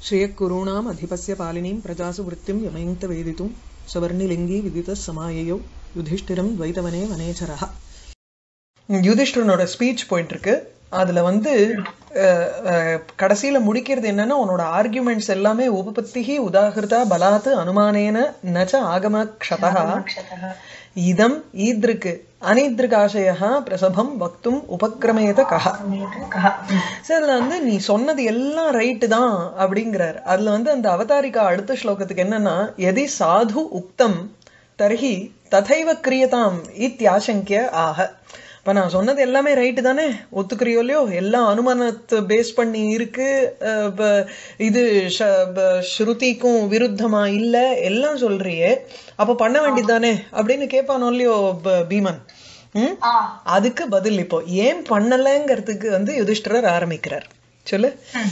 श्रियःकुरूणाम् अधिपस्य पालिनीं प्रजासु वृत्तिं यमयन्त वेदितुं सवर्णिलिङ्गी विदितः समाययौ யுதிஷ்டிரம் துவைதவனே வனேச்சரஹா யுதிஷ்டிரனோட ஸ்பீச் போயிட்டு இருக்கு அதுல வந்து அஹ், அஹ், கடைசியில முடிக்கிறது என்னன்னா உன்னோட ஆர்குமெண்ட்ஸ் எல்லாமே உபபத்திகி உதாகிருதா பலாத்து அனுமானேன நச்ச ஆகம க்ஷதா இதம் ஈத்ருக்கு அனீத்ருக்காசயா பிரசபம் வக்தும் உபக்கிரமேத கஹ சரி அதுல வந்து நீ சொன்னது எல்லாம் ரைட்டு தான் அப்படிங்கிறார் அதுல வந்து அந்த அவதாரிகா அடுத்த ஸ்லோகத்துக்கு என்னன்னா எதி சாது உக்தம் தர்ஹி ததைவ கிரியதாம் இத்தியாசங்கிய ஆக இப்ப நான் சொன்னது எல்லாமே ரைட்டு தானே ஒத்துக்கிறியோ இல்லையோ எல்லாம் அனுமானத்தை பேஸ் பண்ணி இருக்கு அஹ் ப- இது ஷ- ப- ஸ்ருதிக்கும் விருத்தமா இல்ல எல்லாம் சொல்றியே அப்ப பண்ண வேண்டியதுதானே அப்படின்னு கேட்பானோ இல்லையோ ப- பீமன் ம் ஆ அதுக்கு பதில் இப்போ ஏன் பண்ணலங்கிறதுக்கு வந்து யுதிஷ்டிரர் ஆரம்பிக்கிறார் சொல்லு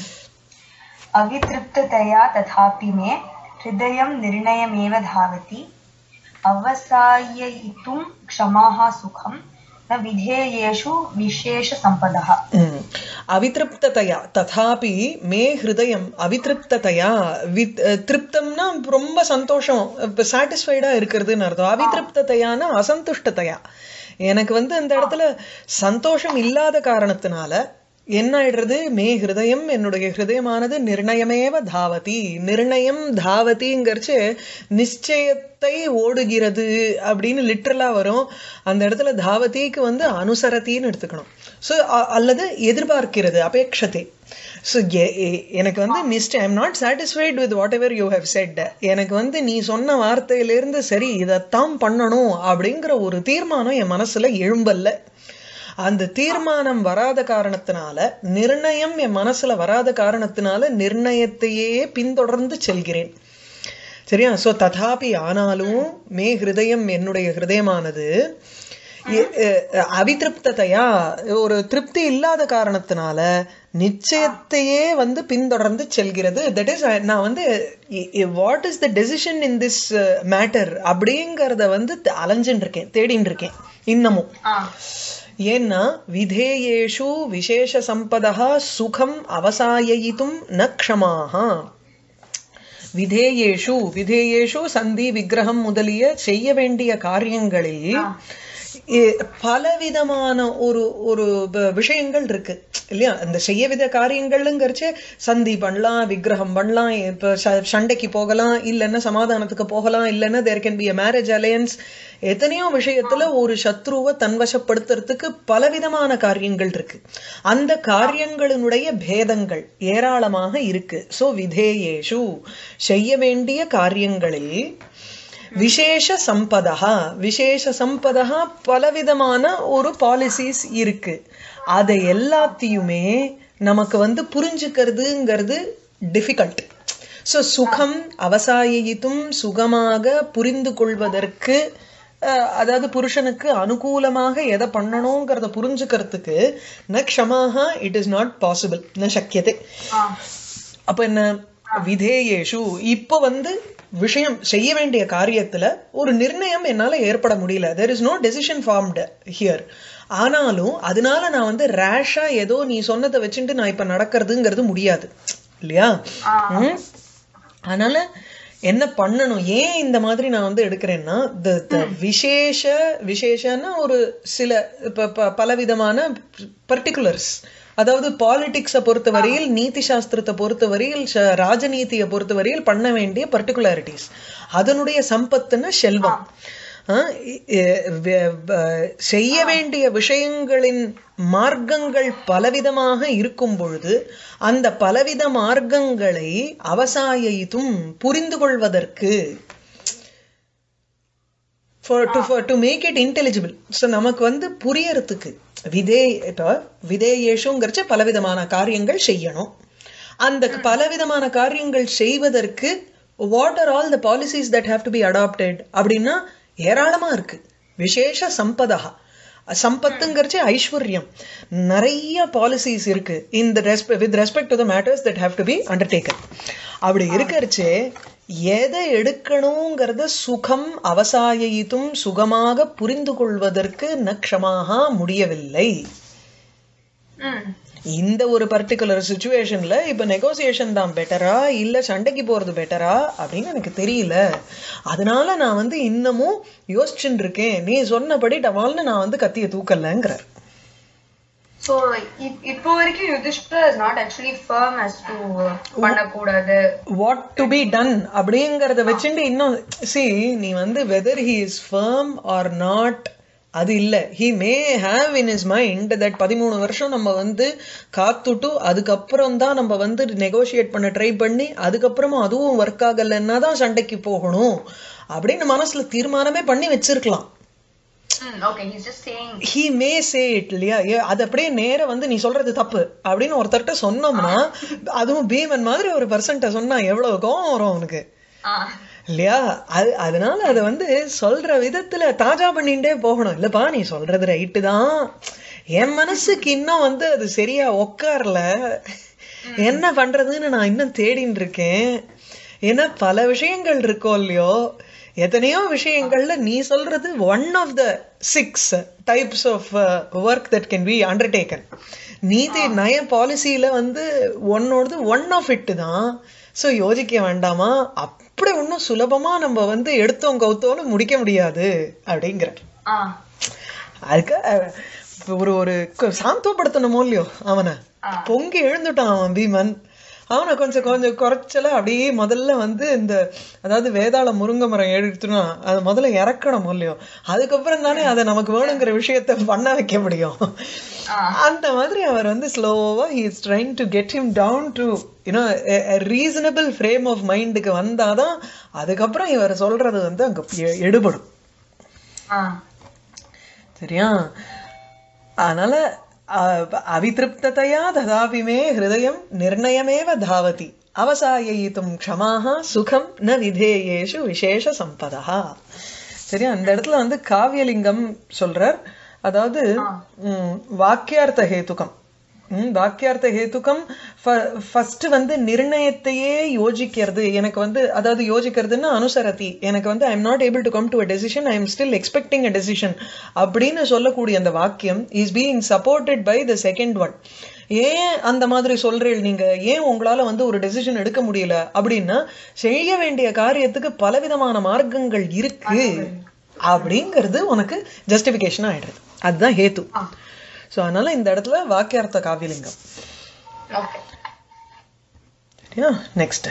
अवितृप्ततया तथापि मे हृदयं निर्णयमेव धावति अवसाययितुं क्षमाः सुखं न विधेयेषु विशेषसम्पदः ம். அவிதிருப்ததையா ததாபி மே ஹிருதயம் அவிதிருப்ததையா வித் அஹ், திருப்தம்னா ரொம்ப சந்தோஷம் சாட்டிஸ்ஃபைடா இருக்கிறதுன்னு அர்த்தம் அவிதிருப்ததையானா அசந்துஷ்டதையா எனக்கு வந்து அந்த இடத்துல சந்தோஷம் இல்லாத காரணத்தினால என்ன ஆயிடுறது மே ஹிருதயம் என்னுடைய ஹிருதயமானது நிர்ணயமேவ தாவதி நிர்ணயம் தாவதிங்கிறச்சு நிச்சயத்தை ஓடுகிறது அப்படின்னு லிட்ரலா வரும் அந்த இடத்துல தாவதிக்கு வந்து அனுசரத்தின்னு எடுத்துக்கணும் ஸோ அல்லது எதிர்பார்க்கிறது அபேட்சத்தை ஸோ எனக்கு வந்து நிஷ்ட I am not satisfied with whatever you have said எனக்கு வந்து நீ சொன்ன வார்த்தையிலிருந்து சரி இதைத்தான் பண்ணணும் அப்படிங்கிற ஒரு தீர்மானம் என் மனசுல எழும்பல்ல அந்த தீர்மானம் வராத காரணத்தினால நிர்ணயம் என் மனசுல வராத காரணத்தினால நிர்ணயத்தையே பின்தொடர்ந்து செல்கிறேன் சரியா சோ ததாபி ஆனாலும் மே ஹிருதயம் என்னுடைய ஹிருதயமானது எ- அஹ் அவிதிருப்ததையா ஒரு திருப்தி இல்லாத காரணத்தினால நிச்சயத்தையே வந்து பின்தொடர்ந்து செல்கிறது தட் இஸ் நான் வந்து what is the decision in this matter அப்படிங்கறத வந்து அலைஞ்சுட்டு இருக்கேன் தேடின்னு இருக்கேன் இன்னமும் ஆ ஏன்னா விதேயேஷு விசேஷ சம்பதா சுகம் அவசாயயித்தும் ந க்ஷமாக விதேயேஷு விதேயேஷு சந்தி விக்கிரகம் முதலிய செய்ய வேண்டிய காரியங்களில் இ- பலவிதமான ஒரு ஒரு ப- விஷயங்கள் இருக்கு இல்லையா அந்த செய்ய வித காரியங்கள்ங்கிறச்சு சந்தி பண்ணலாம் விக்கிரகம் பண்ணலாம் இப்ப ச- சண்டைக்கு போகலாம் இல்லைன்னா சமாதானத்துக்கு போகலாம் இல்லைன்னா there can be a marriage alliance எத்தனையோ விஷயத்துல ஒரு சத்ருவை தன்வசப்படுத்துறதுக்கு பலவிதமான காரியங்கள் இருக்கு அந்த காரியங்களினுடைய பேதங்கள் ஏராளமாக இருக்கு சோ விதேயேஷு செய்ய வேண்டிய காரியங்களில் விசேஷ சம்பதா விசேஷ சம்பதா பலவிதமான ஒரு பாலிசிஸ் இருக்கு அதை எல்லாத்தையுமே நமக்கு வந்து புரிஞ்சுக்கிறதுங்கிறது டிஃபிகல்ட் ஸோ சுகம் அவசாயித்தும் சுகமாக புரிந்து கொள்வதற்கு அஹ், அதாவது புருஷனுக்கு அனுகூலமாக எதை பண்ணணுங்கிறத புரிஞ்சுக்கிறதுக்கு ந க்ஷமாக இட் இஸ் நாட் பாசிபிள் ந சக்கியத்தை ஆ அப்ப என்ன விதேயேஷு இப்போ வந்து விஷயம் செய்ய வேண்டிய காரியத்துல ஒரு நிர்ணயம் என்னால ஏற்பட முடியல there is no decision formed here ஆனாலும் அதனால நான் வந்து ரேஷா ஏதோ நீ சொன்னதை வச்சுட்டு நான் இப்ப நடக்கிறதுங்கிறது முடியாது இல்லையா ம்? அதனால என்ன பண்ணணும் ஏன் இந்த மாதிரி நான் வந்து எடுக்கிறேன்னா the the விசேஷ விசேஷன்னா ஒரு சில ப- ப- பலவிதமான பர்டிகுலர்ஸ் அதாவது பாலிடிக்ஸை பொறுத்தவரையில் நீதி சாஸ்திரத்தை பொறுத்தவரையில் ச- ராஜநீதியை பொறுத்தவரையில் பண்ண வேண்டிய பர்டிகுலாரிட்டிஸ் அதனுடைய சம்பத்துன்னா செல்வம் ஆ, இ- எ- வெ- வ- செய்ய வேண்டிய விஷயங்களின் மார்க்கங்கள் பலவிதமாக இருக்கும் பொழுது அந்த பலவித மார்க்கங்களை அவசாயித்தும் புரிந்து கொள்வதற்கு for to for to make it intelligible so நமக்கு வந்து புரியறதுக்கு விதே இப்போ விதேயேஷுங்கிறச்ச பலவிதமான காரியங்கள் செய்யணும் அந்த பலவிதமான காரியங்கள் செய்வதற்கு what are all the policies that have to be adopted அப்படின்னா ஏராளமா இருக்கு விசேஷ சம்பதா சம்பத்துங்கிறச்சு ஐஸ்வர்யம் நிறைய பாலிசிஸ் இருக்கு இந்த with respect to the matters that have to be undertaken அப்படி இருக்கறச்சு எதை எடுக்கணுங்கிறத சுகம் அவசாயித்தும் சுகமாக புரிந்து கொள்வதற்கு நக்ஷமாக முடியவில்லை ம் இந்த ஒரு பர்டிகுலர் சுச்சுவேஷன்ல இப்ப நெகோசியேஷன் தான் பெட்டரா இல்ல சண்டைக்கு போறது பெட்டரா அப்படின்னு எனக்கு தெரியல அதனால நான் வந்து இன்னமும் யோசிச்சுட்டு இருக்கேன் நீ சொன்னபடி டவால்னு நான் வந்து கத்திய தூக்கலங்கிறார் So, இப்- இப்போ வரைக்கும் Yudhishthira is not actually firm as to பண்ணக்கூடாது வாட் டு பி டன் அப்படிங்கறத வச்சுட்டு இன்னும் சி நீ வந்து whether he is firm or not அது இல்ல he may have in his mind that பதிமூணு வருஷம் நம்ம வந்து காத்துட்டு அதுக்கப்புறம் தான் நம்ம வந்து நெகோஷியேட் பண்ண ட்ரை பண்ணி அதுக்கப்புறமா அதுவும் ஒர்க் ஆகலைன்னா தான் சண்டைக்கு போகணும் அப்படின்னு மனசுல தீர்மானமே பண்ணி வச்சிருக்கலாம் okay he's just saying he may say it இல்லையா ஏ, அது அப்படியே நேர வந்து நீ சொல்றது தப்பு அப்படின்னு ஒருத்தர்ட்ட சொன்னோம்னா அதுவும் பீமன் மாதிரி ஒரு பர்சன்ட்ட சொன்னா எவ்வளவு கோவம் வரும் அவனுக்கு இல்லையா அது அதனால அதை வந்து சொல்ற விதத்துல தாஜா பண்ணிட்டே போகணும் இல்லப்பா நீ சொல்றது ரைட்டு தான் என் மனசுக்கு இன்னும் வந்து அது சரியா உட்காரல என்ன பண்றதுன்னு நான் இன்னும் தேடின்னு இருக்கேன் ஏன்னா பல விஷயங்கள் இருக்கோ இல்லையோ எத்தனையோ விஷயங்கள்ல நீ சொல்றது one of the six types of work that can be undertaken நீதி நய பாலிசியில வந்து ஒன்னோடது ஒன் ஆஃப் இட் தான் சோ யோசிக்க வேண்டாமா அப்படி ஒன்றும் சுலபமா நம்ம வந்து எடுத்தோம் கவுத்தோன்னு முடிக்க முடியாது அப்படிங்கிற அதுக்கு அஹ், இப்ப ஒரு ஒரு கு- சாந்தப்படுத்தணுமோ இல்லையோ அவனை பொங்கி எழுந்துட்டான் அவன் பீமன் அவனை கொஞ்சம் கொஞ்சம் குறைச்சல அப்படியே முதல்ல வந்து இந்த அதாவது வேதாள முருங்கை மரம் எடுத்துனா அதை முதல்ல இறக்கணும் இல்லையோ அதுக்கப்புறம் தானே அதை நமக்கு வேணுங்கிற விஷயத்த பண்ண வைக்க முடியும் அந்த மாதிரி அவர் வந்து ஸ்லோவா he is trying to get him down to you know reasonable frame of மைண்டுக்கு வந்தாதான் அதுக்கப்புறம் இவர் சொல்றது வந்து அங்க எ- எடுபடும் சரியா அதனால அ- அவிதிருப்ததையா ததாபி மே ஹிருதயம் நிர்ணயமேவ தாவதி அவசாயித்தும் க்ஷமாக சுகம் ந விதேயேஷு விசேஷ சம்பதா சரியா அந்த இடத்துல வந்து காவியலிங்கம் சொல்றார் அதாவது ம், வாக்கியார்த்த ஹேதுகம் ம், வாக்கியார்த்த ஹேதுகம் ஃபர்ஸ்ட் வந்து நிர்ணயத்தையே யோசிக்கிறது எனக்கு வந்து அதாவது யோசிக்கிறதுன்னா அனுசரதி எனக்கு வந்து I am not able to come to a decision I am still expecting a decision அப்படின்னு சொல்லக்கூடிய அந்த வாக்கியம் is being supported by the second one ஏன் அந்த மாதிரி சொல்றீள் நீங்க ஏன் உங்களால வந்து ஒரு டெசிஷன் எடுக்க முடியல அப்படின்னா செய்ய வேண்டிய காரியத்துக்கு பலவிதமான மார்க்கங்கள் இருக்கு அப்படிங்கிறது உனக்கு ஜஸ்டிபிகேஷன் ஆயிடுறது அதுதான் ஹேத்து சோ அதனால இந்த இடத்துல வாக்கியார்த்த காவியலிங்கம் ஓகே சரியா நெக்ஸ்ட்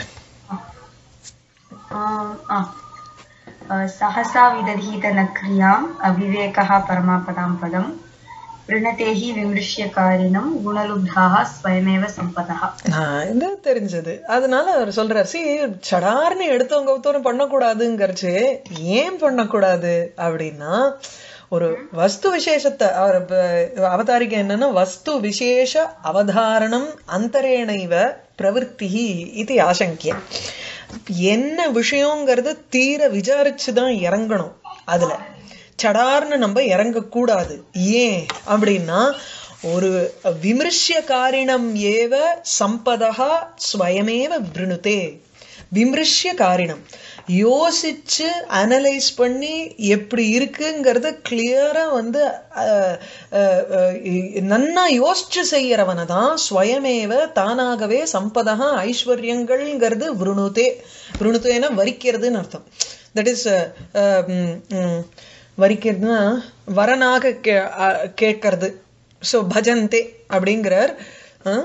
सहसा विदधीत न क्रियाम् अविवेकः परमापदां पदम् वृणते हि विमृश्यकारिणं गुणलुब्धाः स्वयमेव सम्पदः நான் இது தெரிஞ்சது அதனால அவர் சொல்றார் சி சடார்னு எடுத்தவங்க கவுத்தவரும் பண்ணக்கூடாதுங்கிறச்சு ஏன் பண்ணக்கூடாது அப்படின்னா ஒரு வஸ்து விசேஷத்தை அவர் இப்ப அவதாரிக்க என்னன்னா வஸ்து விசேஷ அவதாரணம் அந்தரேணைவ பிரவருத்தி இது ஆசங்கியம் என்ன விஷயங்கிறது தீர விசாரிச்சுதான் இறங்கணும் அதுல சடார்னு நம்ம இறங்கக்கூடாது ஏன் அப்படின்னா ஒரு விமர்சிய காரிணம் ஏவ சம்பதா ஸ்வயமேவ விருணுதே விமர்சிய காரிணம் யோசிச்சு அனலைஸ் பண்ணி எப்படி இருக்குங்கிறத கிளியரா வந்து அஹ், அஹ், அஹ், நன்னா யோசிச்சு செய்யறவனை தான் ஸ்வயமேவ தானாகவே சம்பதா ஐஸ்வர்யங்கள்ங்கிறது விருணுதே விருணுதேனா வரிக்கிறதுன்னு அர்த்தம் தட் இஸ் வரிக்கிறதுனா வரனாக கே அஹ், கேட்கறது ஸோ பஜந்தே அப்படிங்கிறார் அஹ்,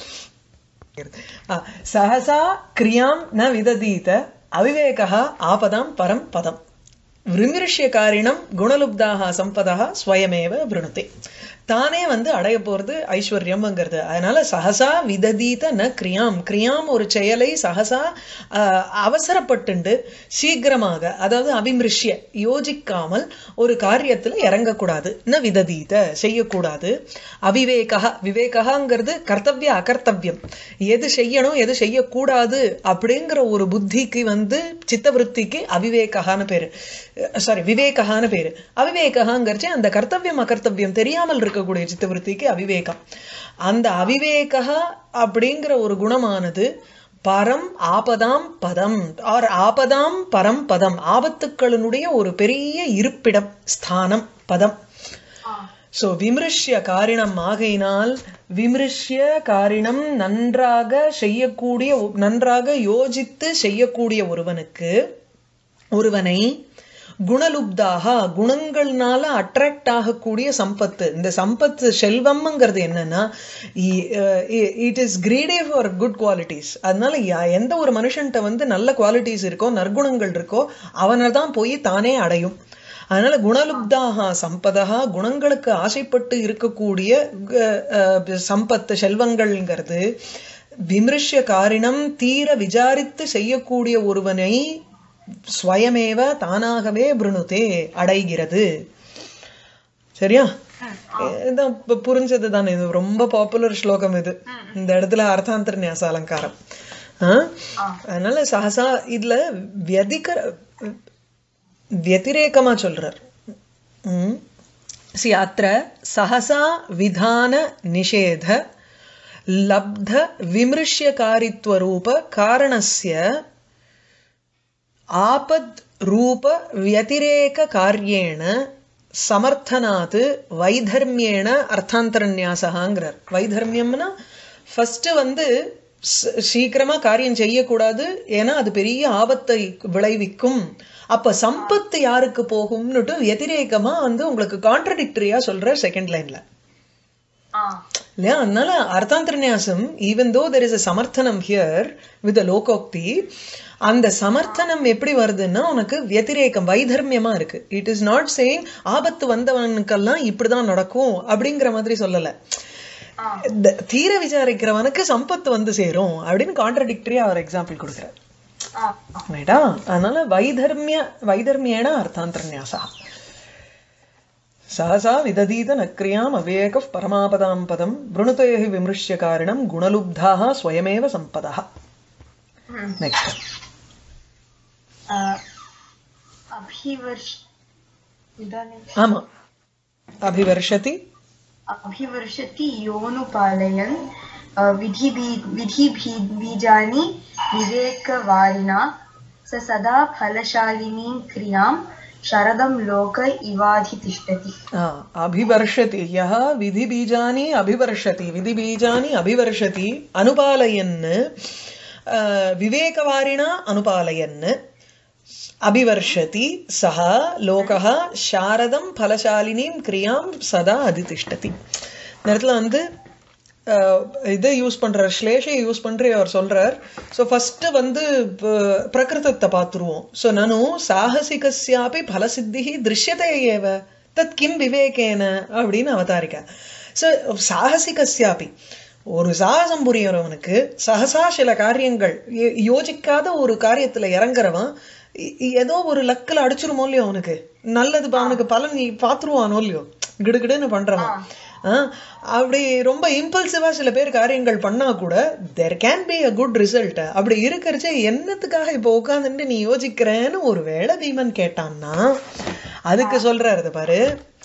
ஆ, சஹசா கிரியாம் ந விததீத அவிவேகா ஆபதாம் பரம் பதம் விருமிருஷ்யகாரிணம் குணலுப்தாக சம்பதா ஸ்வயமேவ விருணுதே தானே வந்து அடைய போறது ஐஸ்வர்யம்ங்கிறது அதனால சஹசா விததீத ந கிரியாம் கிரியாம் ஒரு செயலை சஹசா ஆஹ், அவசரப்பட்டுண்டு சீக்கிரமாக அதாவது அபிமிருஷ்ய யோசிக்காமல் ஒரு காரியத்துல இறங்கக்கூடாது ந விததீத செய்யக்கூடாது அவிவேகா விவேகாங்கிறது கர்த்தவிய அகர்த்தவியம் எது செய்யணும் எது செய்யக்கூடாது அப்படிங்கிற ஒரு புத்திக்கு வந்து சித்தவருத்திக்கு அவிவேகான்னு பேரு சாரி விவேகான்னு பேரு அவிவேகாங்கிறச்சு அந்த கர்த்தவியம் அகர்த்தவியம் தெரியாமல் இருக்கக்கூடிய சித்தவருத்திக்கு அவிவேகம் அந்த அவிவேகா அப்படிங்கிற ஒரு குணமானது பரம் ஆபதாம் பதம் ஆர் ஆபதாம் பரம் பதம் ஆபத்துக்களினுடைய ஒரு பெரிய இருப்பிடம் ஸ்தானம் பதம் சோ விமிருஷ்ய காரிணம் ஆகையினால் விமிருஷ்ய காரிணம் நன்றாக செய்யக்கூடிய நன்றாக யோசித்து செய்யக்கூடிய ஒருவனுக்கு ஒருவனை குணலுப்தாக குணங்கள்னால அட்ராக்ட் ஆகக்கூடிய சம்பத்து இந்த சம்பத்து செல்வம்ங்கிறது என்னன்னா it is created for good qualities அதனால யா- எந்த ஒரு மனுஷன்ட்ட வந்து நல்ல குவாலிட்டிஸ் இருக்கோ நற்குணங்கள் இருக்கோ அவனை தான் போய் தானே அடையும் அதனால குணலுப்தாக சம்பதா குணங்களுக்கு ஆசைப்பட்டு இருக்கக்கூடிய க- அஹ், சம்பத்து செல்வங்கள்ங்கிறது விமிருஷ்ய காரிணம் தீர விசாரித்து செய்யக்கூடிய ஒருவனை ஸ்வயமேவ தானாகவே பிருணுதே அடைகிறது சரியா இதான் இப்ப புரிஞ்சது தானே இது ரொம்ப பாப்புலர் ஸ்லோகம் இது இந்த இடத்துல அர்த்தாந்தர நியாச அலங்காரம் ஆ? அதனால சஹசா இதுல வியதிக व्यतिरेकमा சொல்றார் ம். சி அத்திர சஹசா விதான நிஷேத லப்த விமிருஷ்யகாரித்வ ரூப காரணஸ்ய ஆபத் ரூப व्यतिरेक காரியேண சமர்த்தனாத் வைதர்மியேன அர்த்தாந்தரநியாசகாங்கிறார் வைதர்மியம்னா ஃபர்ஸ்ட் வந்து ஸ்- சீக்கிரமா காரியம் செய்யக்கூடாது ஏன்னா அது பெரிய ஆபத்தை விளைவிக்கும் அப்ப சம்பத்து யாருக்கு போகும்னுட்டு व्यतिरेकமா வந்து உங்களுக்கு கான்ட்ரடிக்டரியா சொல்ற செகண்ட் லைன்ல ஆ இல்லையா அதனால அர்த்தாந்தரநியாசம் even though there is a சமர்த்தனம் ஹியர் வித் லோகோக்தி அந்த சமர்த்தனம் எப்படி வருதுன்னா உனக்கு व्यतिरेகம் வைதர்மியமா இருக்கு இட் இஸ் நாட் சேயிங் ஆபத்து வந்தவனுக்கெல்லாம் இப்படிதான் நடக்கும் அப்படிங்கிற மாதிரி சொல்லல ஆ இந்த தீர விசாரிக்கிறவனுக்கு சம்பத்து வந்து சேரும் அப்படின்னு கான்ட்ரடிக்டரியா அவர் எக்ஸாம்பிள் கொடுக்குறார் ஆ ரைட்டா அதனால வைதர்மிய வைதர்மியேன அர்த்தாந்தரநியாசா सहसा विदधीत न क्रियाम् अवेकः परमापदां पदं वृणुते हि विमृश्य कारिणं गुणलुब्धाः स्वयमेव सम्पदः ம். नेक्स्ट् आ, अभिवर्ष इदानीम् आमा अभिवर्षति अभिवर्षति योनुपालयन् अ, विधिबी विधिभी बीजानि विवेकवारिणा स सदा फलशालिनीं क्रियां शरदं लोक इवाधितिष्ठति आ, अभिवर्षति यः विधिबीजानि अभिवर्षति विधिबीजानि अभिवर्षति अनुपालयन् आ, विवेकवारिणा अनुपालयन् அபிவர்ஷதி சஹ லோகः சாரதம் பலசாலினிம் கிரியாம் சதா அதிதிஷ்டதி இந்த இடத்துல வந்து அஹ், இதை யூஸ் பண்றார் ஸ்லேஷை யூஸ் பண்றே அவர் சொல்றார் ஸோ ஃபர்ஸ்ட் வந்து ப- பிரகிருதத்தை பார்த்துருவோம் ஸோ நனு சாகசிகஸ்யாபி பலசித்தி திருஷ்யத்தை ஏவ தத் கிம் விவேகேன அப்படின்னு அவதாரிக்கா ஸோ சாகசிகஸ்யாபி ஒரு சாகசம் புரியறவனுக்கு சகசா சில காரியங்கள் யோ- யோசிக்காத ஒரு காரியத்துல இறங்குறவன் இ- இ- ஏதோ ஒரு லக்கில் அடிச்சிருமோ இல்லையோ அவனுக்கு நல்லது பா- அவனுக்கு பலன் நீ பாத்துருவானோ இல்லையோ கிடுகிடுன்னு பண்றவன் ஆ, அப்படி ரொம்ப இம்பல்சிவா சில பேர் காரியங்கள் பண்ணா கூட there can be a good result அப்படி இருக்கிறச்சே என்னத்துக்காக இப்போ உட்காந்துட்டு நீ யோசிக்கிறேன்னு ஒரு வேளை பீமன் கேட்டான்னா அதுக்கு சொல்றாரு இதை பாரு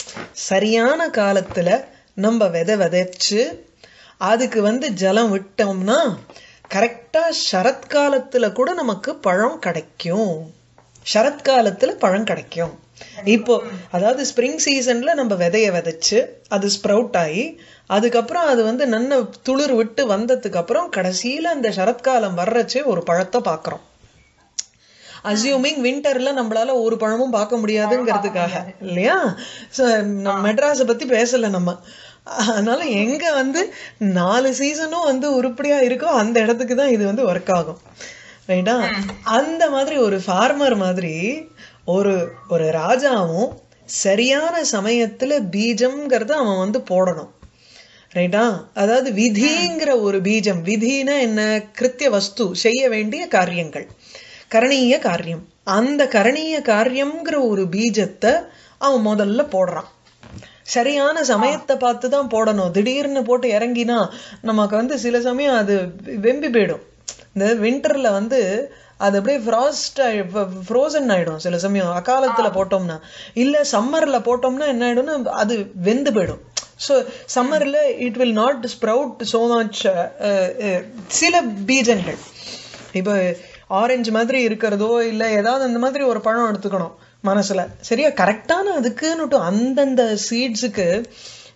சரியான காலத்துல நம்ம விதை விதைச்சு அதுக்கு வந்து ஜலம் விட்டோம்னா கரெக்டா சரத்காலத்துல கூட நமக்கு பழம் கிடைக்கும் சரத்காலத்துல பழம் கிடைக்கும் இப்போ அதாவது ஸ்ப்ரிங் சீசன்ல நம்ம விதைய விதைச்சு அது ஸ்ப்ரவுட் ஆகி அதுக்கப்புறம் அது வந்து நன்ன துளிர் விட்டு வந்ததுக்கு அப்புறம் கடைசியில அந்த சரத்காலம் வர்றச்சே ஒரு பழத்தை பார்க்கறோம் அசியூமிங் வின்டர்ல நம்மளால ஒரு பழமும் பார்க்க முடியாதுங்கிறதுக்காக இல்லையா So, நம்ம மெட்ராஸை பத்தி பேசல நம்ம அதனால எங்க வந்து நாலு சீசனும் வந்து உருப்படியா இருக்கோ அந்த இடத்துக்கு தான் இது வந்து ஒர்க் ஆகும் ரைட்டா அந்த மாதிரி ஒரு ஃபார்மர் மாதிரி ஒரு ஒரு ராஜாவும் சரியான சமயத்துல பீஜம்ங்கிறத அவன் வந்து போடணும் ரைட்டா அதாவது விதிங்கிற ஒரு பீஜம் விதினா என்ன கிருத்திய வஸ்து செய்ய வேண்டிய காரியங்கள் கரணீய காரியம் அந்த கரணீய காரியம்ங்கிற ஒரு பீஜத்தை அவன் முதல்ல போடுறான் சரியான சமயத்தை பார்த்து தான் போடணும் திடீர்னு போட்டு இறங்கினா நமக்கு வந்து சில சமயம் அது வெம்பி போயிடும் இந்த வின்டர்ல வந்து அது அப்படியே ஃப்ராஸ்ட் ஃப்ரோசன் ஆயிடும் சில சமயம் அகாலத்துல போட்டோம்னா இல்ல சம்மர்ல போட்டோம்னா என்ன ஆயிடும்னா அது வெந்து போயிடும் ஸோ சம்மர்ல it will not sprout so much சில பீஜங்கள் இப்போ ஆரஞ்சு மாதிரி இருக்கிறதோ இல்ல ஏதாவது அந்த மாதிரி ஒரு பழம் எடுத்துக்கணும் மனசுல சரியா கரெக்டான அதுக்குன்னுட்டு அந்தந்த சீட்ஸுக்கு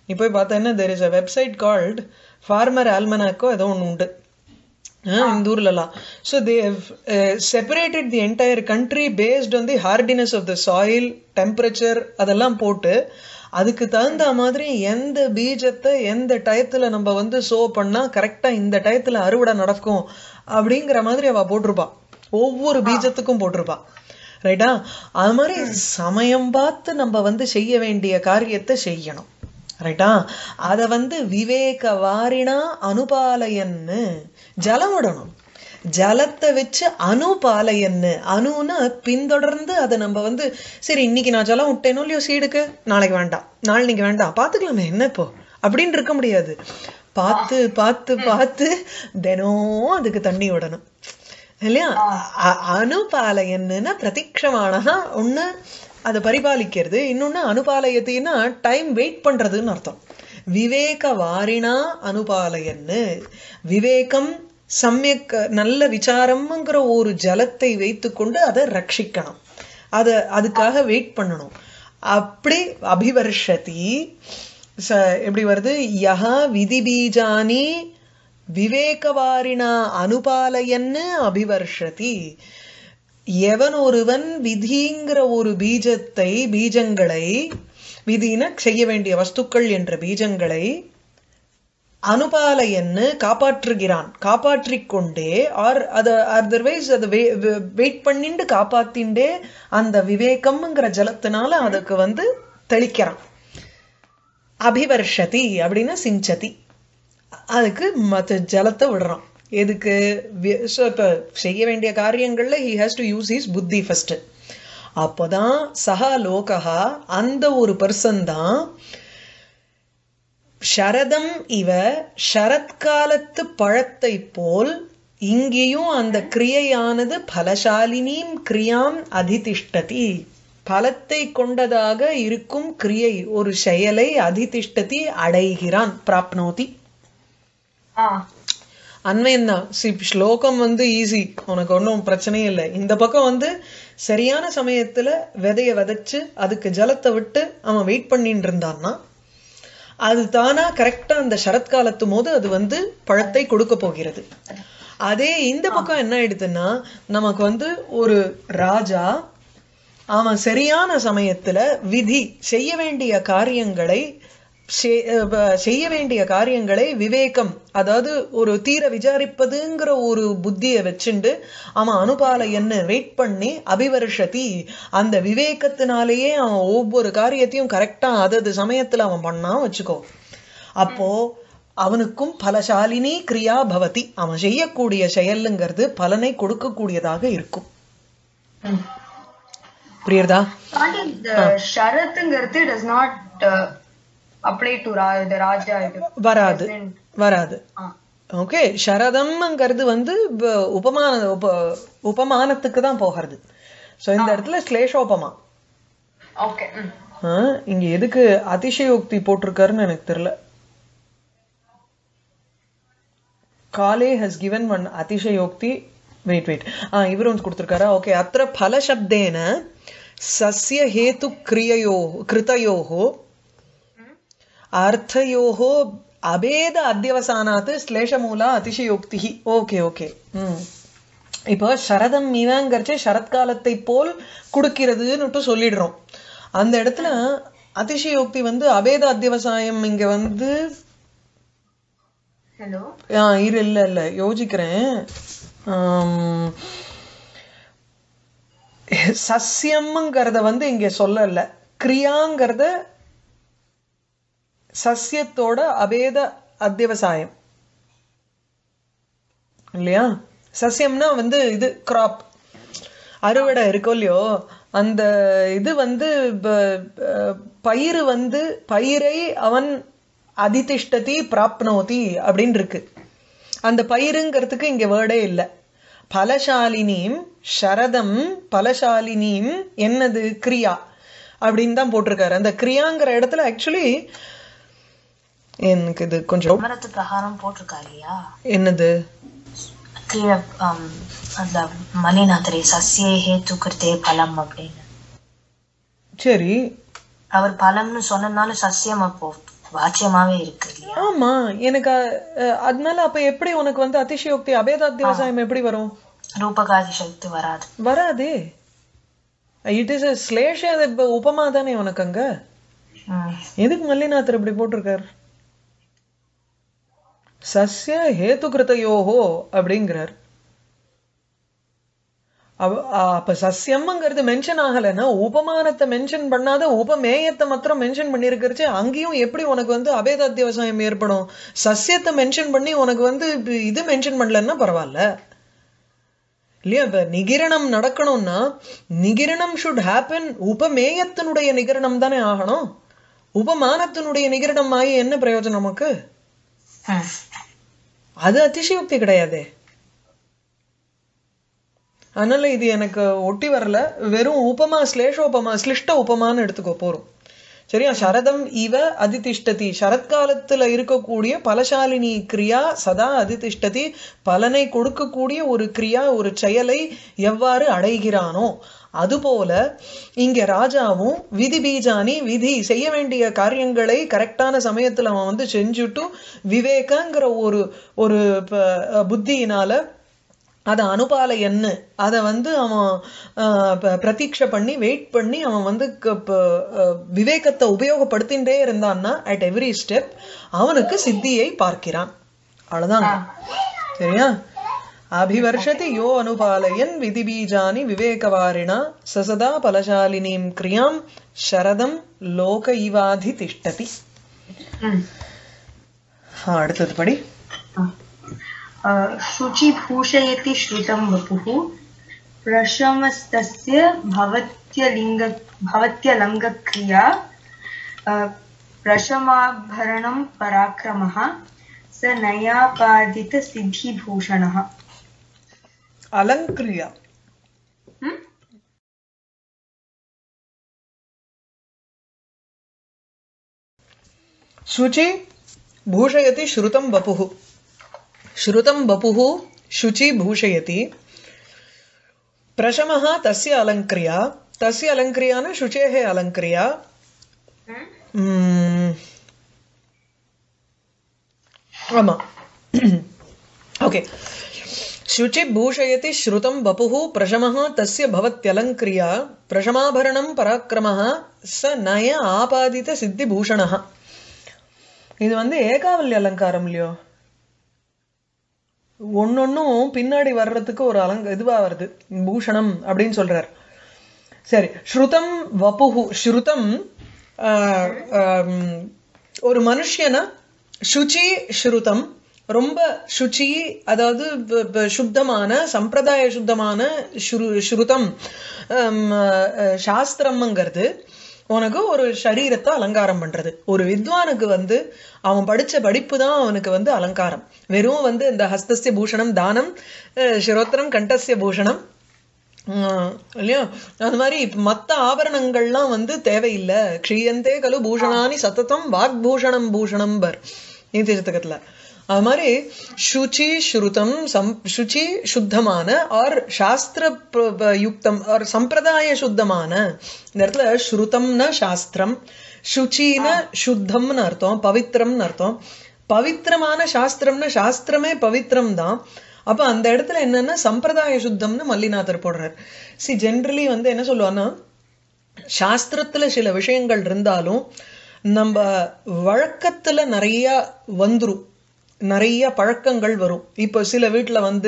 நீ போய் பார்த்தேன்னா there is a website called farmer ஆல்மனாக்கோ ஏதோ ஒன்று உண்டு ஆஹ் இந்த ஊர்லலாம் so they separated the entire country based on the hardiness of the soil temperature அதெல்லாம் போட்டு அதுக்கு தகுந்த மாதிரி எந்த பீஜத்தை எந்த டயத்துல நம்ம வந்து சோ பண்ணா கரெக்டா இந்த டயத்துல அறுவடை நடக்கும் அப்படிங்கிற மாதிரி அவ போட்டிருப்பா ஒவ்வொரு பீஜத்துக்கும் போட்டிருப்பா ரைட்டா அது மாதிரி சமயம் பார்த்து நம்ம வந்து செய்ய வேண்டிய காரியத்தை செய்யணும் ரைட்டா அத வந்து விவேக வாரினா அனுபாலயன்னு ஜலம் விடணும் ஜலத்தை வச்சு அனுபாலயன்னு அணுன்னா பின்தொடர்ந்து அதை நம்ம வந்து சரி இன்னைக்கு நான் ஜலம் விட்டேனோ இல்லையோ சீடுக்கு நாளைக்கு வேண்டாம் நாளைக்கு வேண்டாம் பாத்துக்கலாமே என்ன இப்போ அப்படின்னு இருக்க முடியாது பார்த்து பார்த்து பார்த்து தினம் அதுக்கு தண்ணி விடணும் இல்லையா அ- அனுபாலயன்னா பிரதீட்சமானதா ஒண்ணு அதை பரிபாலிக்கிறது இன்னொன்னு அனுபாலயத்தின்னா டைம் வெயிட் பண்றதுன்னு அர்த்தம் விவேக வாரினா அனுபாலயன்னு விவேகம் சமயக் நல்ல விசாரம்ங்கிற ஒரு ஜலத்தை வைத்துக்கொண்டு அதை ரட்சிக்கணும் அத அதுக்காக வெயிட் பண்ணணும் அப்படி அபிவர்ஷதி ச எப்படி வருது யஹா விதி பீஜானி விவேகவாரினா அனுபாலயன்னு அபிவர்ஷதி எவன் ஒருவன் விதிங்கிற ஒரு பீஜத்தை பீஜங்களை விதின செய்ய வேண்டிய வஸ்துக்கள் என்ற பீஜங்களை அனுபாலயன்னு காப்பாற்றுகிறான் காப்பாற்றிக் கொண்டே ஆர் அத அதர்வைஸ் அதை வெயிட் பண்ணிண்டு காப்பாத்திண்டே அந்த விவேகம்ங்கிற ஜலத்தினால அதுக்கு வந்து தெளிக்கிறான் அபிவர்ஷதி அப்படின்னா சிஞ்சதி அதுக்கு மத்த ஜலத்தை விடுறான் எதுக்கு வி- so இப்ப செய்ய வேண்டிய காரியங்கள்ல he has to use his புத்தி ஃபர்ஸ்ட் அப்போதான் சஹா லோகஹா அந்த ஒரு பர்சன் தான் சரதம் இவ சரத்காலத்து பழத்தை போல் இங்கேயும் அந்த கிரியையானது பலசாலினீம் கிரியாம் அதிதிஷ்டதி பலத்தை கொண்டதாக இருக்கும் கிரியை ஒரு செயலை அதிதிஷ்டதி அடைகிறான் பிராப்னோதி ஆ அன்வயம் தான் சி ஸ்லோகம் வந்து ஈஸி உனக்கு ஒன்றும் பிரச்சனையே இல்லை இந்த பக்கம் வந்து சரியான சமயத்துல விதைய விதைச்சு அதுக்கு ஜலத்தை விட்டு அவன் வெயிட் பண்ணிட்டு இருந்தான்னா அது தானா கரெக்டா அந்த சரத்காலத்து போது அது வந்து பழத்தை கொடுக்க போகிறது அதே இந்த பக்கம் என்ன ஆயிடுதுன்னா நமக்கு வந்து ஒரு ராஜா அவன் சரியான சமயத்துல விதி செய்ய வேண்டிய காரியங்களை செ- அஹ் செய்ய வேண்டிய காரியங்களை விவேகம் அதாவது ஒரு தீர விசாரிப்பதுங்கிற ஒரு புத்தியை வச்சுண்டு அவன் அனுபால என்ன வெயிட் பண்ணி அபிவர்ஷதி அந்த விவேகத்தினாலேயே அவன் ஒவ்வொரு காரியத்தையும் கரெக்டா அதது சமயத்துல அவன் பண்ணா வச்சுக்கோ அப்போ அவனுக்கும் பலசாலினி கிரியா பவதி அவன் செய்யக்கூடிய செயலுங்கிறது பலனை கொடுக்கக்கூடியதாக இருக்கும் ம். புரியுறதா ஆண்டி இந்த ஷரத்துங்கிறது does not apply to the raja இது வராது வராது ஆ ஓகே சரதம்ங்கிறது வந்து ப- உபமான உப உபமானத்துக்கு தான் போகிறது சோ இந்த இடத்துல ஸ்லேஷோபமா ஓகே ம் ஆ, இங்க எதுக்கு அதிசயோக்தி போட்டிருக்காருன்னு எனக்கு தெரியல காலே ஹஸ் கிவன் ஒன் அதிசயோக்தி வெயிட் வெயிட் ஆ இவரும் வந்து கொடுத்துருக்காரா ஓகே அத்திர பலசப்தேன சஸ்ய ஹேத்து கிரியையோ கிருதயோஹோ அர்த்தயோஹோ அபேத அத்தியவசானாத் ஸ்லேஷமூலா அதிசயோக்தி ஓகே ஓகே ம் இப்போ சரதம் இவங்கிறச்சு சரத்காலத்தை போல் கொடுக்கிறதுன்னுட்டு சொல்லிடுறோம் அந்த இடத்துல அதிசயோக்தி வந்து அபேத அத்தியவசாயம் இங்க வந்து ஹலோ ஆ, இரு இல்ல இல்ல யோசிக்கிறேன் ஆம், சஸ்யம்ங்கிறத வந்து இங்க சொல்லல கிரியாங்கிறத சஸ்யத்தோட அபேத அத்தியவசாயம் இல்லையா சஸ்யம்னா வந்து இது கிராப் அறுவடை இருக்கும் இல்லையோ அந்த இது வந்து ப- ப- பயிறு வந்து பயிரை அவன் அதிதிஷ்டதி பிராப்னோதி அப்படின்னு இருக்கு அந்த பயிருங்கிறதுக்கு இங்க வேர்டே இல்ல பலசாலினியும் சரதம் பலசாலினியும் என்னது கிரியா அப்படின்னு தான் போட்டிருக்காரு அந்த கிரியாங்கிற இடத்துல ஆக்சுவலி எனக்கு இது கொஞ்சம் விவரத்து பிரகாரம் போட்டிருக்கா இல்லையா என்னது கீழே ஆம், அந்த மலிநாதரே சசியே ஹேத்து கிருத்தே பலம் அப்படின்னு சரி அவர் பலம்னு சொன்னதுனால சசியம் அப்போ வாச்சியமாவே இருக்கு இல்லையா ஆமா எனக்கு அஹ், அதனால அப்ப எப்படி உனக்கு வந்து அதிசயோக்தி அபேதாத்தியவசாயம் எப்படி வரும் ரூபகாதி சக்தி வராது வராதே இட் இஸ் ஸ்லேஷ உபமா தானே உனக்கு அங்க ம். எதுக்கு மல்லிநாதர் இப்படி போட்டிருக்கார் சஸ்ய ஹேத்து கிருத்தயோஹோ அப்படிங்கிறார் அவ- அப்ப சஸ்யம்ங்கிறது மென்ஷன் ஆகலைன்னா உபமானத்தை மென்ஷன் பண்ணாத உபமேயத்தை மாத்திரம் மென்ஷன் பண்ணிருக்கிறச்சு அங்கேயும் எப்படி உனக்கு வந்து அபேத அத்தியாவசாயம் ஏற்படும் சஸ்யத்தை மென்ஷன் பண்ணி உனக்கு வந்து இப்ப இது மென்ஷன் பண்ணலன்னா பரவாயில்ல இல்லையா இப்ப நிகிரணம் நடக்கணும்னா நிகிரணம் ஷுட் ஹேப்பன் உபமேயத்தினுடைய நிகரணம் தானே ஆகணும் உபமானத்தினுடைய நிகரணம் ஆகி என்ன பிரயோஜனம் நமக்கு ம். அது அதிசயோக்தி கிடையாதே அதனால இது எனக்கு ஒட்டி வரல வெறும் உபமா ஸ்லேஷோபமா ஸ்லிஷ்ட உபமான்னு எடுத்துக்கோ போறோம் சரியா சரதம் இவ அதிதிஷ்டதி சரத்காலத்துல இருக்கக்கூடிய பலசாலினி கிரியா சதா அதிதிஷ்டதி பலனை கொடுக்கக்கூடிய ஒரு கிரியா ஒரு செயலை எவ்வாறு அடைகிறானோ அதுபோல இங்க ராஜாவும் விதி பீஜானி விதி செய்ய வேண்டிய காரியங்களை கரெக்டான சமயத்துல அவன் வந்து செஞ்சுட்டு விவேகங்கிற ஒரு ஒரு ப- புத்தியினால அதை அனுபாலையன்னு அதை வந்து அவன் ஆஹ், ப- பிரதீட்சை பண்ணி வெயிட் பண்ணி அவன் வந்து க- ப- அஹ், விவேகத்தை உபயோகப்படுத்தின்றே இருந்தான்னா அட் எவ்ரி ஸ்டெப் அவனுக்கு சித்தியை பார்க்கிறான் அவ்வளவுதான் சரியா அபிவர்ஷதி யோ அனுபாலயன் விதிபீஜானி விவேகவாரிணா சசதா பலசாலினீம் கிரியாம் சரதம் லோக இவாதி திஷ்டதி ம். ஆ, அடுத்தது படி अ, शुचिभूषयति श्रुतं वपुः प्रशमस्तस्य भवत्यलिङ्ग भवत्यलङ्गक्रिया अ, प्रशमाभरणं पराक्रमः स नयापादितसिद्धिभूषणः அலங்கிரியா ம்? शुचि भूषयति श्रुतं वपुः श्रुतं वपुः शुचि भूषयति प्रशमः तस्य अलङ्क्रिया तस्य अलङ्क्रिया न शुचेः अलङ्क्रिया ம். ஆமா ஓகே शुचि भूषयति श्रुतं वपुः प्रशमः तस्य भवत्यलङ्क्रिया प्रशमाभरणं पराक्रमः स नय ஆபாதித சித்திபூஷணः இது வந்து ஏகாவல்லி அலங்காரம் இல்லையோ ஒன்னொன்னும் பின்னாடி வர்றதுக்கு ஒரு அலங்க இதுவா வருது பூஷணம் அப்படின்னு சொல்றார் சரி ஸ்ருதம் வபுஹு ஸ்ருதம் ஆஹ், ஆம், ஒரு மனுஷனா சுச்சி ஸ்ருதம் ரொம்ப சுச்சி அதாவது ப- ப- சுத்தமான சம்பிரதாய சுத்தமான ஸ்ரு- ஸ்ருதம் ஆம், அஹ், சாஸ்திரம்ங்கிறது உனக்கு ஒரு சரீரத்தை அலங்காரம் பண்றது ஒரு வித்வானுக்கு வந்து அவன் படிச்ச படிப்பு தான் அவனுக்கு வந்து அலங்காரம் வெறும் வந்து இந்த ஹஸ்தஸ்ய பூஷணம் தானம் அஹ், சிரோத்திரம் கண்டஸ்ய பூஷணம் உம், இல்லையா அது மாதிரி இப்ப மத்த ஆபரணங்கள்லாம் வந்து தேவையில்லை க்ஷீயந்தே கலு பூஷணானி சத்ததம் வாக்பூஷணம் பூஷணம் பர் நீதிசதகத்துல அது மாதிரி சுச்சி ஸ்ருதம் சம் சுச்சி சுத்தமான ஆர் சாஸ்திர ப- ப- யுக்தம் ஆர் சம்பிரதாய சுத்தமான இந்த இடத்துல ஸ்ருதம்னா சாஸ்திரம் சுச்சின சுத்தம்னு அர்த்தம் பவித்திரம்னு அர்த்தம் பவித்திரமான சாஸ்திரம்னா சாஸ்திரமே பவித்திரம் தான் அப்ப அந்த இடத்துல என்னன்னா சம்பிரதாய சுத்தம்னு மல்லிநாதர் போடுறார் சி ஜென்ரலி வந்து என்ன சொல்லுவான்னா சாஸ்திரத்துல சில விஷயங்கள் இருந்தாலும் நம்ம வழக்கத்துல நிறைய வந்துரும் நிறைய பழக்கங்கள் வரும் இப்போ சில வீட்டுல வந்து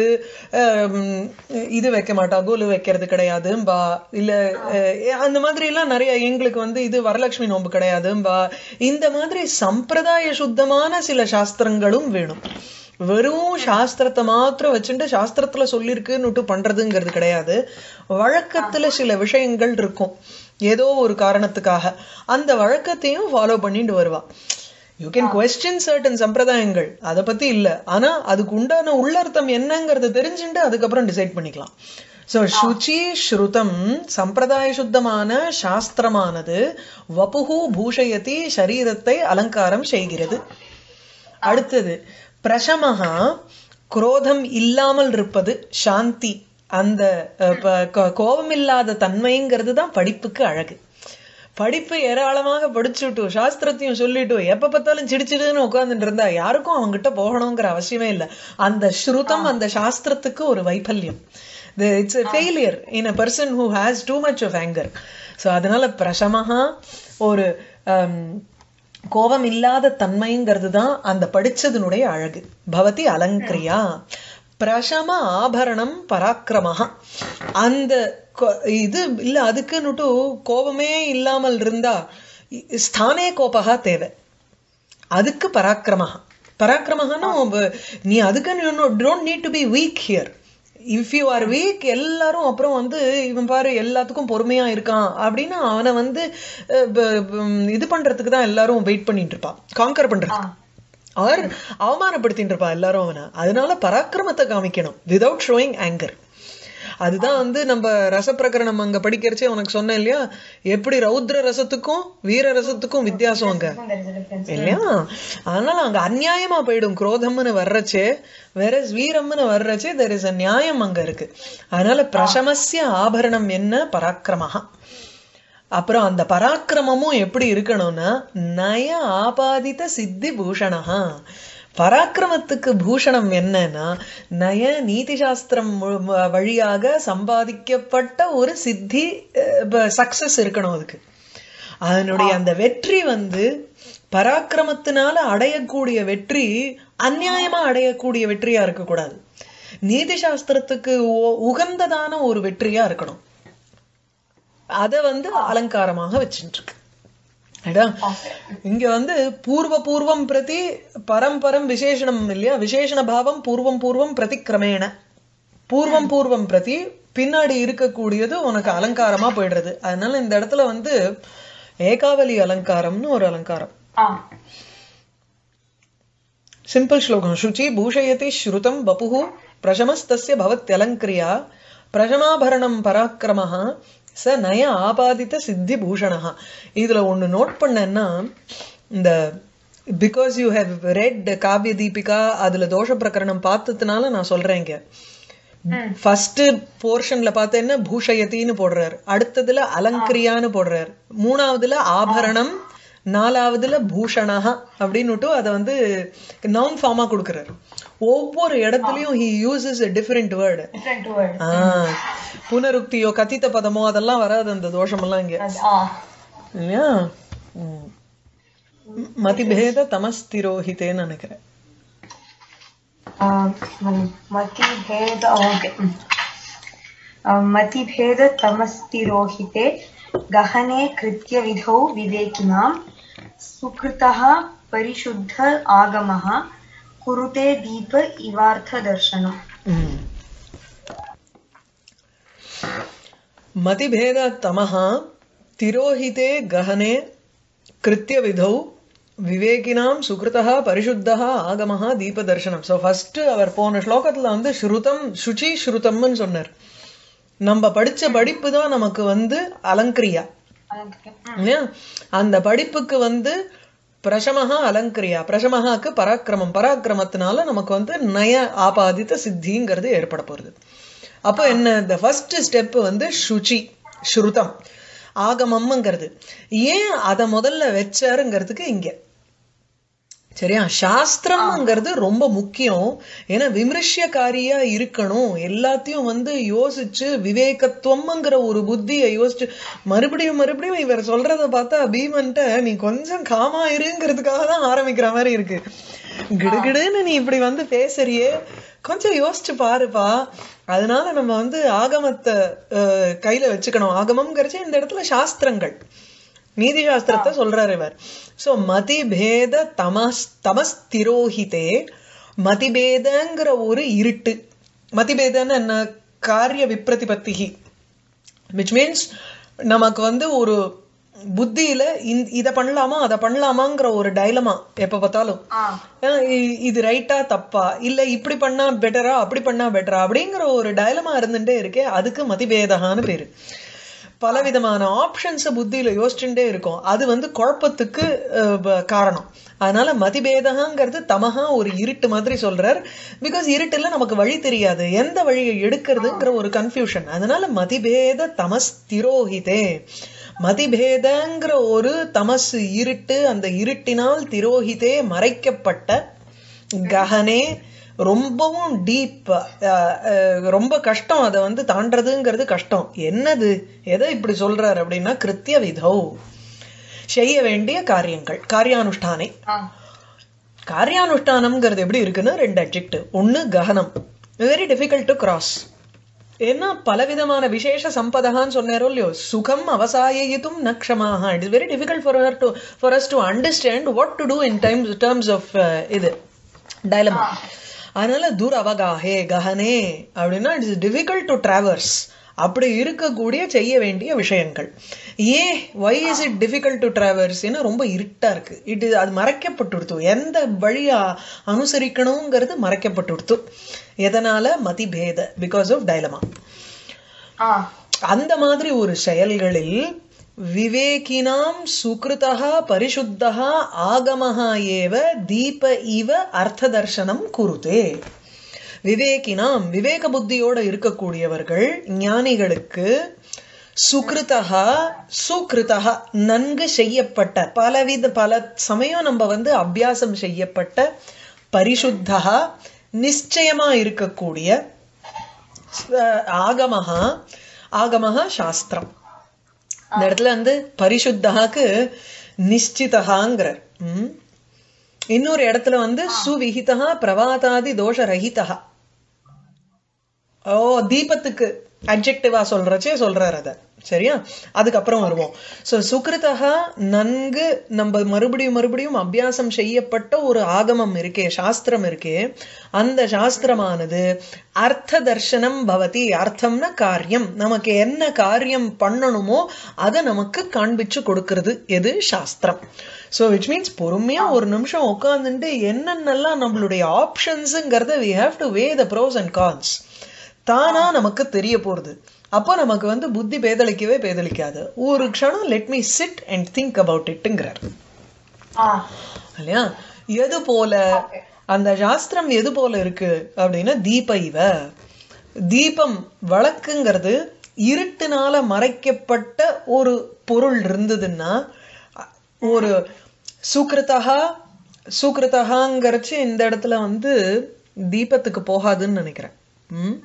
ஹம், இது வைக்க மாட்டா கோலு வைக்கிறது கிடையாதும்பா இல்ல அஹ், அந்த மாதிரி எல்லாம் நிறைய எங்களுக்கு வந்து இது வரலட்சுமி நோன்பு கிடையாதும்பா இந்த மாதிரி சம்பிரதாய சுத்தமான சில சாஸ்திரங்களும் வேணும் வெறும் சாஸ்திரத்தை மாத்திரம் வச்சுட்டு சாஸ்திரத்துல சொல்லியிருக்குன்னுட்டு பண்றதுங்கிறது கிடையாது வழக்கத்துல சில விஷயங்கள் இருக்கும் ஏதோ ஒரு காரணத்துக்காக அந்த வழக்கத்தையும் ஃபாலோ பண்ணிட்டு வருவா யூ கேன் கொஸ்டின் சர்டன் சம்பிரதாயங்கள் அதை பத்தி இல்ல ஆனா அதுக்கு உண்டான உள்ளர்த்தம் என்னங்கிறத தெரிஞ்சுட்டு அதுக்கப்புறம் டிசைட் பண்ணிக்கலாம் சோ சுச்சி ஸ்ருதம் சம்பிரதாய சுத்தமான சாஸ்திரமானது வபுகு பூஷயதி சரீரத்தை அலங்காரம் செய்கிறது அடுத்தது பிரசமஹா குரோதம் இல்லாமல் இருப்பது சாந்தி அந்த அஹ், ப- கோ- கோபமில்லாத தன்மைங்கிறது தான் படிப்புக்கு அழகு படிப்பு ஏராளமாக படிச்சுட்டு சாஸ்திரத்தையும் சொல்லிட்டு எப்ப பார்த்தாலும் சிடிச்சிடுன்னு உட்கார்ந்துட்டு இருந்தா யாருக்கும் அவங்ககிட்ட போகணுங்கிற அவசியமே இல்லை அந்த ஸ்ருதம் அந்த சாஸ்திரத்துக்கு ஒரு வைஃபல்யம் it's a failure in a person who has too much of anger so அதனால பிரசமஹா ஒரு ஹம், கோபம் இல்லாத தன்மைங்கிறது தான் அந்த படிச்சதனுடைய அழகு பவதி அலங்கிரியா பிரசம ஆபரணம் பராக்கிரமஹா அந்த கொ- இது இல்ல அதுக்குன்னுட்டு கோபமே இல்லாமல் இருந்தா இ- ஸ்தானே கோபகா தேவை அதுக்கு பராக்கிரமஹா பராக்கிரமஹான்னா உம்ப- நீ அதுக்கு don't need to be weak here if you are weak எல்லாரும் அப்புறம் வந்து இவன் பாரு எல்லாத்துக்கும் பொறுமையா இருக்கான் அப்படின்னு அவனை வந்து அஹ், ப- ப- இது பண்றதுக்கு தான் எல்லாரும் வெயிட் பண்ணிட்டு இருப்பான் காங்கர் பண்றதுக்கு அவர் அவமானப்படுத்திட்டு இருப்பா எல்லாரும் அவனை அதனால பராக்கிரமத்தை காமிக்கணும் விதவுட் ஷோயிங் ஆங்கர் அதுதான் வந்து நம்ம ரசப்பிரகரணம் அங்க படிக்கிறச்சே உனக்கு சொன்னேன் இல்லையா எப்படி ரௌத்ர ரசத்துக்கும் வீர ரசத்துக்கும் வித்தியாசம் அங்க there is a difference. இல்லையா அதனால அங்க அநியாயமா போயிடும் குரோதம்னு வர்றச்சே வேற வீரம்னு வர்றச்சே தெர் இஸ் அ நியாயம் அங்க இருக்கு அதனால பிரசமஸ்ய ஆபரணம் என்ன பராக்கிரமஹா அப்புறம் அந்த பராக்கிரமமும் எப்படி இருக்கணும்னா நய ஆபாதித சித்தி பூஷணஹா பராக்கிரமத்துக்கு பூஷணம் என்னன்னா நய நீதி சாஸ்திரம் மு- ம- வழியாக சம்பாதிக்கப்பட்ட ஒரு சித்தி சக்சஸ் இருக்கணும் அதுக்கு அதனுடைய அந்த வெற்றி வந்து பராக்கிரமத்தினால அடையக்கூடிய வெற்றி அநியாயமா அடையக்கூடிய வெற்றியா இருக்கக்கூடாது நீதி சாஸ்திரத்துக்கு உ- உகந்ததான ஒரு வெற்றியா இருக்கணும் அத வந்து அலங்காரமாக வச்சுட்டு இருக்கு அடா, இங்க வந்து பூர்வ பூர்வம் பிரதி பரம்பரம் விசேஷணம் இல்லையா விசேஷண பாவம் பூர்வம் பூர்வம் பிரதிக்கிரமேண பூர்வம் பூர்வம் பிரதி பின்னாடி இருக்கக்கூடியது உனக்கு அலங்காரமா போயிடுறது அதனால இந்த இடத்துல வந்து ஏகாவலி அலங்காரம்னு ஒரு அலங்காரம் Ah. சிம்பிள் ஸ்லோகம் சுச்சி பூஷயதி ஸ்ருதம் வபுः பிரசமஸ்தஸ்ய பவத்யலங்கிரியா பிரசமாபரணம் பராக்கிரமः ச நய ஆபாதித சித்தி பூஷணः இதுல ஒண்ணு நோட் பண்ணேன்னா இந்த பிகாஸ் யூ ஹேவ் ரெட் காவிய தீபிகா அதுல தோஷ பிரகரணம் பார்த்ததுனால நான் சொல்றேன் இங்க ஃபர்ஸ்ட் போர்ஷன்ல பார்த்தேன்னா பூஷயத்தின்னு போடுறாரு அடுத்ததுல அலங்கிரியான்னு போடுறாரு மூணாவதுல ஆபரணம் நாலாவதுல பூஷணஹா அப்படின்னுட்டு அதை வந்து நவுன் ஃபார்மா கொடுக்குறாரு ஒவ்வொரு இடத்துலயும் he uses a different word Different word. புனருக்தியோ கத்தித்த பதமோ அதெல்லாம் வராது அந்த தோஷமெல்லாம் இங்க And, ah. இல்லையா ம். மதிபேத தமஸ்திரோஹிதேன்னு நினைக்கிறேன் Um, मतिभेद ओके मतिभेदतमस्तिरोहिते गहने कृत्यविधौ विवेकिनां सुकृतः परिशुद्ध आगमः कुरुते दीप इवार्थदर्शनम् ம். மதிபேத தமஹா திரோஹிதே கஹனே கிருத்திய விதௌ விவேகினாம் சுகிருதா பரிசுத்தா ஆகமஹா தீபதர்சனம் ஸோ ஃபர்ஸ்ட் அவர் போன ஸ்லோகத்துல வந்து ஸ்ருதம் சுச்சி ஸ்ருதம்னு சொன்னார் நம்ம படிச்ச படிப்பு தான் நமக்கு வந்து அலங்கிரியா இல்லையா அந்த படிப்புக்கு வந்து பிரசமஹா அலங்கிரியா பிரசமஹாக்கு பராக்கிரமம் பராக்கிரமத்தினால நமக்கு வந்து நய ஆபாதித்த சித்திங்கிறது ஏற்பட போறது அப்போ என்ன இந்த ஃபர்ஸ்ட் ஸ்டெப் வந்து சுச்சி ஸ்ருதம் ஆகமம்ங்கிறது ஏன் அதை முதல்ல வச்சாருங்கிறதுக்கு இங்க சரியா சாஸ்திரம்ங்கிறது ரொம்ப முக்கியம் ஏன்னா விமர்சியக்காரியா இருக்கணும் எல்லாத்தையும் வந்து யோசிச்சு விவேகத்துவம்ங்கிற ஒரு புத்தியை யோசிச்சு மறுபடியும் மறுபடியும் இவர் சொல்றத பார்த்தா பீமன்ட்ட நீ கொஞ்சம் காமா இருங்கிறதுக்காக தான் ஆரம்பிக்கிற மாதிரி இருக்கு கிடுகிடுன்னு நீ இப்படி வந்து பேசுறியே கொஞ்சம் யோசிச்சு பாருப்பா அதனால நம்ம வந்து ஆகமத்தை அஹ், கையில வச்சுக்கணும் ஆகமம்ங்கிறச்சு இந்த இடத்துல சாஸ்திரங்கள் நீதி சாஸ்திரத்தை சொல்றாரு இவர் சோ மதிபேத தமஸ் தமஸ்திரோஹிதே மதிபேதங்கிற ஒரு இருட்டு மதிபேதன்னு என்ன காரிய விப்ரதிபத்திகி விச் மீன்ஸ் நமக்கு வந்து ஒரு புத்தியில இந்த- இத பண்ணலாமா அதை பண்ணலாமாங்கிற ஒரு டைலமா எப்ப பார்த்தாலும் Ah. அஹ் இ- இது ரைட்டா தப்பா இல்ல இப்படி பண்ணா பெட்டரா அப்படி பண்ணா பெட்டரா அப்படிங்கிற ஒரு டயலமா இருந்துட்டே இருக்கே அதுக்கு மதிபேதகான்னு பேரு பலவிதமான ஆப்ஷன்ஸ் புத்தியில யோசிச்சுட்டே இருக்கும் அது வந்து குழப்பத்துக்கு அஹ், ப- காரணம் அதனால மதிபேதகாங்கிறது தமஹா ஒரு இருட்டு மாதிரி சொல்றார் பிகாஸ் இருட்டுல நமக்கு வழி தெரியாது எந்த வழியை எடுக்கிறதுங்கிற ஒரு கன்ஃபியூஷன் அதனால மதிபேத தமஸ் திரோஹிதே மதிபேதங்கிற ஒரு தமஸ் இருட்டு அந்த இருட்டினால் திரோஹிதே மறைக்கப்பட்ட ககனே ரொம்பவும் டீப் ரொம்ப கஷ்டம் அதை வந்து தாண்டறதுங்கிறது கஷ்டம் என்னது எதை இப்படி சொல்றார் அப்படின்னா கிருத்திய விதௌ செய்ய வேண்டிய காரியங்கள் காரியானுஷ்டானை ஆ காரியானுஷ்டானம்ங்கிறது எப்படி இருக்குன்னா ரெண்டு அட்ஜெக்டிவ் ஒன்னு ககனம் வெரி டிஃபிகல்ட் டு கிராஸ் ஏன்னா பலவிதமான விசேஷ சம்பதகான்னு சொன்னாரோ இல்லையோ சுகம் அவசாயித்தும் நக்ஷமாக it is very difficult for her to for us to understand what to do in times terms of இது டைலமா அதனால தூர அவகாஹே கஹனே அப்படின்னா it is difficult to traverse அப்படி இருக்கக்கூடிய செய்ய வேண்டிய விஷயங்கள் ஏன் why is it difficult to traverse ஏன்னா ரொம்ப இருட்டா இருக்கு இட் அது மறைக்கப்பட்டுடுத்து எந்த வழியா அனுசரிக்கணுங்கிறது மறைக்கப்பட்டுடுத்து எதனால மதிபேத பிகாஸ் ஆஃப் டைலமா ஆ அந்த மாதிரி ஒரு செயல்களில் விவேகினாம் சுகிருதா பரிசுத்தா ஆகமஹா ஏவ தீப இவ அர்த்த தர்சனம் குருதே விவேகினாம் விவேக புத்தியோட இருக்கக்கூடியவர்கள் ஞானிகளுக்கு சுகிருதா சுகிருதா நன்கு செய்யப்பட்ட பலவித பல சமயம் நம்ம வந்து அபியாசம் செய்யப்பட்ட பரிசுத்தா நிச்சயமா இருக்கக்கூடிய அஹ், ஆகமஹா ஆகமஹா சாஸ்திரம் இந்த இடத்துல வந்து பரிசுத்தாக்கு நிச்சிதகாங்கிற ம். இன்னொரு இடத்துல வந்து சுவிஹிதா பிரவாதாதி தோஷ ரஹிதா ஓ தீபத்துக்கு அட்ஜெக்டிவா சொல்றச்சே சொல்றாரு அத சரியா அதுக்கப்புறம் வருவோம் சோ சுகிருதா நன்கு நம்ம மறுபடியும் மறுபடியும் அபியாசம் செய்யப்பட்ட ஒரு ஆகமம் இருக்கே சாஸ்திரம் இருக்கே அந்த சாஸ்திரமானது அர்த்த தர்சனம் பவதி அர்த்தம்னா காரியம் நமக்கு என்ன காரியம் பண்ணணுமோ அதை நமக்கு காண்பிச்சு கொடுக்கிறது எது சாஸ்திரம் சோ விச் மீன்ஸ் பொறுமையா ஒரு நிமிஷம் உட்காந்துட்டு என்னென்னலாம் நம்மளுடைய ஆப்ஷன்ஸுங்கிறத we have to weigh the pros and cons தானா நமக்கு தெரிய போறது அப்போ நமக்கு வந்து புத்தி பேதலிக்கவே பேதலிக்காது ஒரு க்ஷணம் let me sit and think about இட்டுங்கிறார் ஆ இல்லையா எது போல அந்த சாஸ்திரம் எது போல இருக்கு அப்படின்னா தீப இவ தீபம் வழக்குங்கிறது இருட்டினால மறைக்கப்பட்ட ஒரு பொருள் இருந்ததுன்னா அ- ஒரு சுக்ருதா சுக்ருதகாங்கிறச்சு இந்த இடத்துல வந்து தீபத்துக்கு போகாதுன்னு நினைக்கிறேன் ம்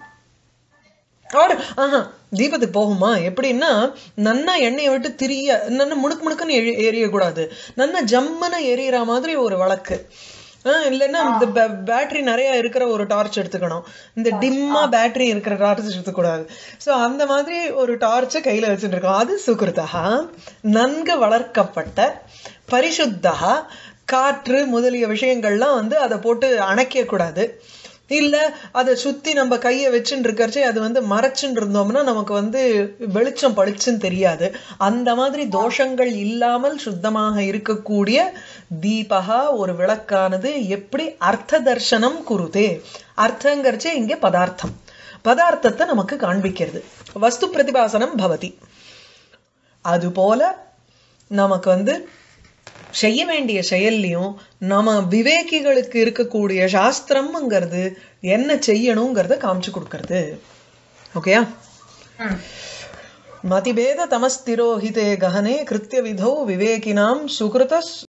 ஆர் ஆஹா தீபத்துக்கு போகுமா எப்படின்னா நன்னா எண்ணெயை விட்டு திரிய நன்னா முணுக்கு முணுக்குன்னு எரி எரியக்கூடாது நன்னா ஜம்முன்னு எரியற மாதிரி ஒரு வழக்கு ஆஹ் இல்லைன்னா இந்த பேட்டரி நிறைய இருக்கிற ஒரு டார்ச் எடுத்துக்கணும் இந்த டிம்மா பேட்டரி இருக்கிற டார்ச் எடுத்துக்கூடாது சோ அந்த மாதிரி ஒரு டார்ச்சை கையில வச்சுட்டு இருக்கோம் அது சுகிருதா நன்கு வளர்க்கப்பட்ட பரிசுத்தா காற்று முதலிய விஷயங்கள்லாம் வந்து அதை போட்டு அணைக்க கூடாது இல்ல அதை சுத்தி நம்ம கைய வச்சுட்டு இருக்கறச்சே அது வந்து மறைச்சுட்டு இருந்தோம்னா நமக்கு வந்து வெளிச்சம் பளிச்சுன்னு தெரியாது அந்த மாதிரி தோஷங்கள் இல்லாமல் சுத்தமாக இருக்கக்கூடிய தீபகா ஒரு விளக்கானது எப்படி அர்த்த தர்சனம் குருதே அர்த்தங்கிறச்சே இங்க பதார்த்தம் பதார்த்தத்தை நமக்கு காண்பிக்கிறது வஸ்து பிரதிபாசனம் பவதி அதுபோல நமக்கு வந்து செய்ய வேண்டிய செயல்லையும் நம்ம விவேகிகளுக்கு இருக்கக்கூடிய சாஸ்திரம்ங்கிறது என்ன செய்யணுங்கிறத காமிச்சு கொடுக்கறது ஓகேயா ம் மதிபேத தமஸ்திரோஹிதே கஹனே கிருத்திய விதௌ விவேகினாம் சுகிருத